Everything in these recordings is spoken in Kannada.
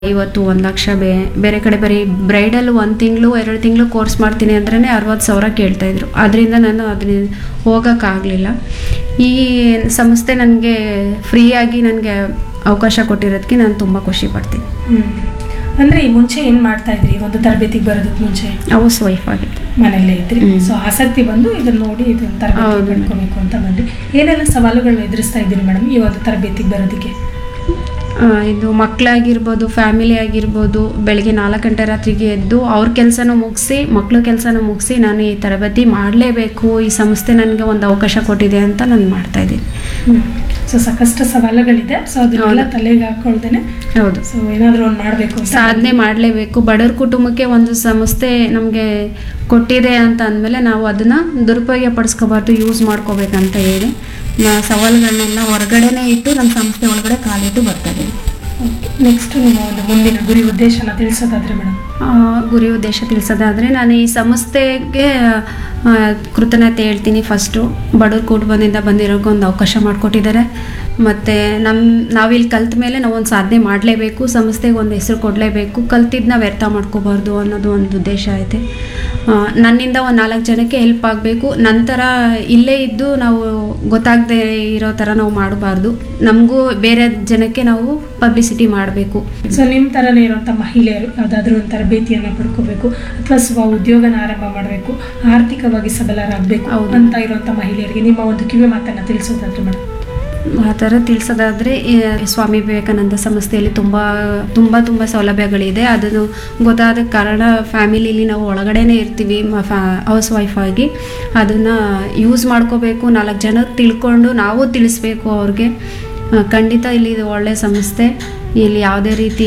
ಇವತ್ತು ಒಂದು ಲಕ್ಷ ಬೇ ಬೇರೆ ಕಡೆ ಬರೀ ಬ್ರೈಡಲ್ ಒಂದು ತಿಂಗಳು ಎರಡು ತಿಂಗಳು ಕೋರ್ಸ್ ಮಾಡ್ತೀನಿ ಅಂದ್ರೇ ಅರವತ್ತು ಸಾವಿರ ಕೇಳ್ತಾಯಿದ್ರು ಅದರಿಂದ ನಾನು ಅದನ್ನ ಹೋಗೋಕ್ಕಾಗಲಿಲ್ಲ ಈ ಸಂಸ್ಥೆ ನನಗೆ ಫ್ರೀಯಾಗಿ ನನಗೆ ಅವಕಾಶ ಕೊಟ್ಟಿರೋದಕ್ಕೆ ನಾನು ತುಂಬ ಖುಷಿ ಪಡ್ತೀನಿ ಹ್ಮ್. ಅಂದ್ರೆ ಈ ಮುಂಚೆ ಏನ್ ಮಾಡ್ತಾ ಇದ್ರಿ ಒಂದು ತರಬೇತಿಗೆ ಬರೋದಕ್ಕೆ ಮುಂಚೆ ಹೌಸ್ ವೈಫ್ ಆಗಿತ್ತು ಮನೆಯಲ್ಲೇ ಇದ್ರಿ ಹ್ಮ್. ಸೊ ಆಸಕ್ತಿ ಬಂದು ಇದನ್ನ ನೋಡಿ ಇದನ್ನ ತರಬೇತಿ ಹೌದು. ಪಡ್ಕೋಬೇಕು ಅಂತ ಬಂದ್ರಿ ಏನೆಲ್ಲ ಸವಾಲುಗಳನ್ನ ಎದುರಿಸ್ತಾ ಇದ್ದೀರಿ ಮೇಡಮ್ ಈ ಒಂದು ತರಬೇತಿಗೆ ಬರೋದಕ್ಕೆ ಆ, ಇದು ಮಕ್ಕಳಾಗಿರ್ಬೋದು ಫ್ಯಾಮಿಲಿ ಆಗಿರ್ಬೋದು ಬೆಳಗ್ಗೆ ನಾಲ್ಕು ಗಂಟೆ ರಾತ್ರಿಗೆ ಎದ್ದು ಅವ್ರ ಕೆಲಸನೂ ಮುಗಿಸಿ ಮಕ್ಕಳ ಕೆಲಸನೂ ಮುಗಿಸಿ ನಾನು ಈ ತರಬೇತಿ ಮಾಡಲೇಬೇಕು ಈ ಸಂಸ್ಥೆ ನನಗೆ ಒಂದು ಅವಕಾಶ ಕೊಟ್ಟಿದೆ ಅಂತ ನಾನು ಮಾಡ್ತಾಯಿದ್ದೀನಿ ಸೊ ಸಾಕಷ್ಟು ಸವಾಲುಗಳಿದೆ ಸೊ ಅದನ್ನೆಲ್ಲ ಹೌದು. ತಲೆಗೆ ಹಾಕೊಳ್ದೇನೆ ಹೌದು ಸೊ ಏನಾದರೂ ಒಂದು ಮಾಡಬೇಕು ಅಂತ ಸಾಧನೆ ಮಾಡಲೇಬೇಕು ಬಡವ್ರ ಕುಟುಂಬಕ್ಕೆ ಒಂದು ಸಂಸ್ಥೆ ನಮಗೆ ಕೊಟ್ಟಿದೆ ಅಂತ ಅಂದಮೇಲೆ ನಾವು ಅದನ್ನು ದುರುಪಯೋಗ ಪಡಿಸ್ಕೋಬಾರ್ದು ಯೂಸ್ ಮಾಡ್ಕೋಬೇಕಂತ ಹೇಳಿ ನಾ ಸವಾಲುಗಳನ್ನೆಲ್ಲ ಹೊರಗಡೆನೇ ಇಟ್ಟು ನಮ್ಮ ಸಂಸ್ಥೆ ಒಳಗಡೆ ಕಾಲಿಟ್ಟು ಬರ್ತಾ ಇದ್ದೀವಿ ನೆಕ್ಸ್ಟ್ ನಿಮ್ಮ ಒಂದು ಮುಂದಿನ ಗುರಿ ಉದ್ದೇಶನ ತಿಳಿಸೋದಾದ್ರೆ ಮೇಡಮ್ ಆ, ಗುರಿ ಉದ್ದೇಶ ತಿಳಿಸೋದಾದರೆ ನಾನು ಈ ಸಂಸ್ಥೆಗೆ ಆ, ಕೃತಜ್ಞತೆ ಹೇಳ್ತೀನಿ ಫಸ್ಟು ಬಡವ್ರ ಕುಟುಂಬದಿಂದ ಬಂದಿರೋಕೆ ಒಂದು ಅವಕಾಶ ಮಾಡಿಕೊಟ್ಟಿದ್ದಾರೆ ಮತ್ತು ನಮ್ಮ ನಾವಿಲ್ಲಿ ಕಲ್ತ ಮೇಲೆ ನಾವು ಒಂದು ಸಾಧನೆ ಮಾಡಲೇಬೇಕು ಸಂಸ್ಥೆಗೆ ಒಂದು ಹೆಸರು ಕೊಡಲೇಬೇಕು ಕಲ್ತಿದ್ದನ್ನ ವ್ಯರ್ಥ ಮಾಡ್ಕೋಬಾರ್ದು ಅನ್ನೋದು ಒಂದು ಉದ್ದೇಶ ಐತೆ ಆ, ನನ್ನಿಂದ ಒಂದು ನಾಲ್ಕು ಜನಕ್ಕೆ ಹೆಲ್ಪ್ ಆಗಬೇಕು ನಂತರ ಇಲ್ಲೇ ಇದ್ದು ನಾವು ಗೊತ್ತಾಗದೆ ಇರೋ ಥರ ನಾವು ಮಾಡಬಾರ್ದು ನಮಗೂ ಬೇರೆ ಜನಕ್ಕೆ ನಾವು ಪಬ್ಲಿಸಿಟಿ ಮಾಡಬೇಕು ಸೊ ನಿಮ್ಮ ಥರನೇ ಇರುವಂಥ ಮಹಿಳೆಯರು ಯಾವುದಾದ್ರೂ ಒಂದು ತರಬೇತಿಯನ್ನು ಪಡ್ಕೋಬೇಕು ಅಥವಾ ಸ್ವ ಉದ್ಯೋಗನ ಆರಂಭ ಮಾಡಬೇಕು ಆರ್ಥಿಕವಾಗಿ ಸಬಲರಾಗಬೇಕು ಹೌದು. ಅಂತ ಇರುವಂಥ ಮಹಿಳೆಯರಿಗೆ ನಿಮ್ಮ ಒಂದು ಕಿವಿ ಮಾತನ್ನು ತಿಳಿಸೋದಾದ್ರೆ ಮೇಡಮ್ ಆ ಥರ ತಿಳಿಸೋದಾದರೆ ಸ್ವಾಮಿ ವಿವೇಕಾನಂದ ಸಂಸ್ಥೆಯಲ್ಲಿ ತುಂಬ ತುಂಬ ತುಂಬ ಸೌಲಭ್ಯಗಳಿದೆ ಅದನ್ನು ಗೊತ್ತಾದ ಕಾರಣ ಫ್ಯಾಮಿಲಿಲಿ ನಾವು ಒಳಗಡೆನೇ ಇರ್ತೀವಿ ಮ- ಫ್ಯಾ ಹೌಸ್ ವೈಫ್ ಆಗಿ ಅದನ್ನು ಯೂಸ್ ಮಾಡ್ಕೋಬೇಕು ನಾಲ್ಕು ಜನ ತಿಳ್ಕೊಂಡು ನಾವು ತಿಳಿಸ್ಬೇಕು ಅವ್ರಿಗೆ ಆ, ಖಂಡಿತ ಇಲ್ಲಿ ಇದು ಒಳ್ಳೆಯ ಸಂಸ್ಥೆ ಇಲ್ಲಿ ಯಾವುದೇ ರೀತಿ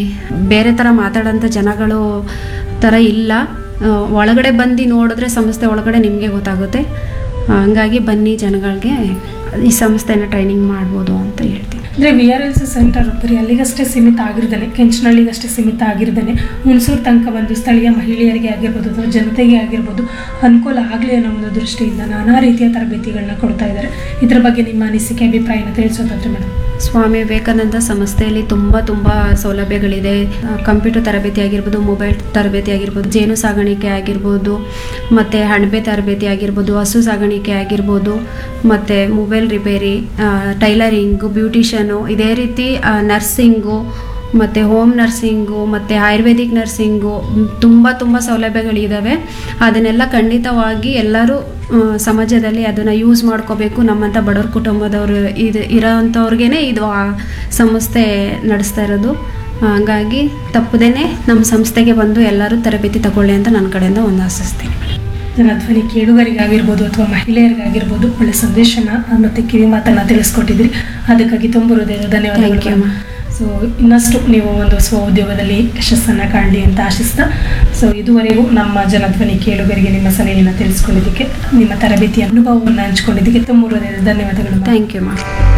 ಬೇರೆ ಥರ ಮಾತಾಡೋಂಥ ಜನಗಳು ಥರ ಇಲ್ಲ ಆ, ಒಳಗಡೆ ಬಂದು ನೋಡಿದ್ರೆ ಸಂಸ್ಥೆ ಒಳಗಡೆ ನಿಮಗೆ ಗೊತ್ತಾಗುತ್ತೆ ಹಂಗಾಗಿ ಬನ್ನಿ ಜನಗಳಿಗೆ ಈ ಸಂಸ್ಥೆನ ಟ್ರೈನಿಂಗ್ ಮಾಡ್ಬೋದು ಅಂತ ಹೇಳ್ತೀನಿ ಅಂದರೆ V R L C centre ಬರೀ ಅಲ್ಲಿಗಷ್ಟೇ ಸೀಮಿತ ಆಗಿರ್ದೇನೆ ಕೆಂಚನಹಳ್ಳಿಗಷ್ಟೇ ಸೀಮಿತ ಆಗಿರ್ದೇನೆ ಹುಣಸೂರು ತನಕ ಬಂದು ಸ್ಥಳೀಯ ಮಹಿಳೆಯರಿಗೆ ಆಗಿರ್ಬೋದು ಅಥವಾ ಜನತೆಗೆ ಆಗಿರ್ಬೋದು ಅನುಕೂಲ ಆಗಲಿ ಅನ್ನೋ ಒಂದು ದೃಷ್ಟಿಯಿಂದ ನಾನಾ ರೀತಿಯ ತರಬೇತಿಗಳನ್ನ ಕೊಡ್ತಾ ಇದ್ದಾರೆ ಇದ್ರ ಬಗ್ಗೆ ನಿಮ್ಮ ಅನಿಸಿಕೆ ಅಭಿಪ್ರಾಯನ ತಿಳಿಸೋದಾದ್ರೆ ಮೇಡಮ್ ಸ್ವಾಮಿ ವಿವೇಕಾನಂದ ಸಂಸ್ಥೆಯಲ್ಲಿ ತುಂಬ ತುಂಬ ಸೌಲಭ್ಯಗಳಿದೆ ಕಂಪ್ಯೂಟರ್ ತರಬೇತಿ ಆಗಿರ್ಬೋದು ಮೊಬೈಲ್ ತರಬೇತಿ ಆಗಿರ್ಬೋದು ಜೇನು ಸಾಗಾಣಿಕೆ ಆಗಿರ್ಬೋದು ಮತ್ತು ಅಣಬೆ ತರಬೇತಿ ಆಗಿರ್ಬೋದು ಹಸು ಸಾಗಾಣಿಕೆ ಆಗಿರ್ಬೋದು ಮತ್ತು ಮೊಬೈಲ್ ರಿಪೇರಿ ಟೈಲರಿಂಗು ಬ್ಯೂಟಿಷನು ಇದೇ ರೀತಿ ನರ್ಸಿಂಗು ಮತ್ತು ಹೋಮ್ ನರ್ಸಿಂಗು ಮತ್ತು ಆಯುರ್ವೇದಿಕ್ ನರ್ಸಿಂಗು ತುಂಬ ತುಂಬ ಸೌಲಭ್ಯಗಳಿದ್ದಾವೆ ಅದನ್ನೆಲ್ಲ ಖಂಡಿತವಾಗಿ ಎಲ್ಲರೂ ಆ, ಸಮಾಜದಲ್ಲಿ ಅದನ್ನು ಯೂಸ್ ಮಾಡ್ಕೋಬೇಕು ನಮ್ಮಂಥ ಬಡವ್ರ ಕುಟುಂಬದವರು ಇದು ಇರೋವಂಥವ್ರಿಗೇ ಇದು ಆ ಸಂಸ್ಥೆ ನಡೆಸ್ತಾ ಇರೋದು ಹಾಗಾಗಿ ತಪ್ಪದೇನೆ ನಮ್ಮ ಸಂಸ್ಥೆಗೆ ಬಂದು ಎಲ್ಲರೂ ತರಬೇತಿ ತಗೊಳ್ಳಿ ಅಂತ ನನ್ನ ಕಡೆಯಿಂದ ಒಂದು ಆಶಿಸ್ತೀನಿ ನನ್ನ ಧ್ವನಿ ಕೇಳುಗರಿಗಾಗಿರ್ಬೋದು ಅಥವಾ ಮಹಿಳೆಯರಿಗಾಗಿರ್ಬೋದು ಒಳ್ಳೆ ಸಂದೇಶನ ಮತ್ತು ಕಿವಿ ಮಾತನ್ನ ತಿಳಿಸ್ಕೊಟ್ಟಿದ್ರಿ ಅದಕ್ಕಾಗಿ ತುಂಬ ಹೃದಯದ Thank you, ಧನ್ಯವಾದಗಳು ma'am. ಸೊ ಇನ್ನಷ್ಟು ನೀವು ಒಂದು ಸ್ವ ಉದ್ಯೋಗದಲ್ಲಿ ಯಶಸ್ಸನ್ನು ಕಾಣಲಿ ಅಂತ ಆಶಿಸ್ತಾ ಸೊ ಇದುವರೆಗೂ ನಮ್ಮ ಜನಧ್ವನಿ ಕೇಳುಗರಿಗೆ ನಿಮ್ಮ ಸಲಹೆಯನ್ನು ತಿಳಿಸ್ಕೊಂಡಿದ್ದಕ್ಕೆ ನಿಮ್ಮ ತರಬೇತಿ ಅನುಭವವನ್ನು ಹಂಚ್ಕೊಂಡಿದ್ದಕ್ಕೆ ತುಂಬ ಹೃದಯದ ಧನ್ಯವಾದಗಳು ma'am. Thank you ma'am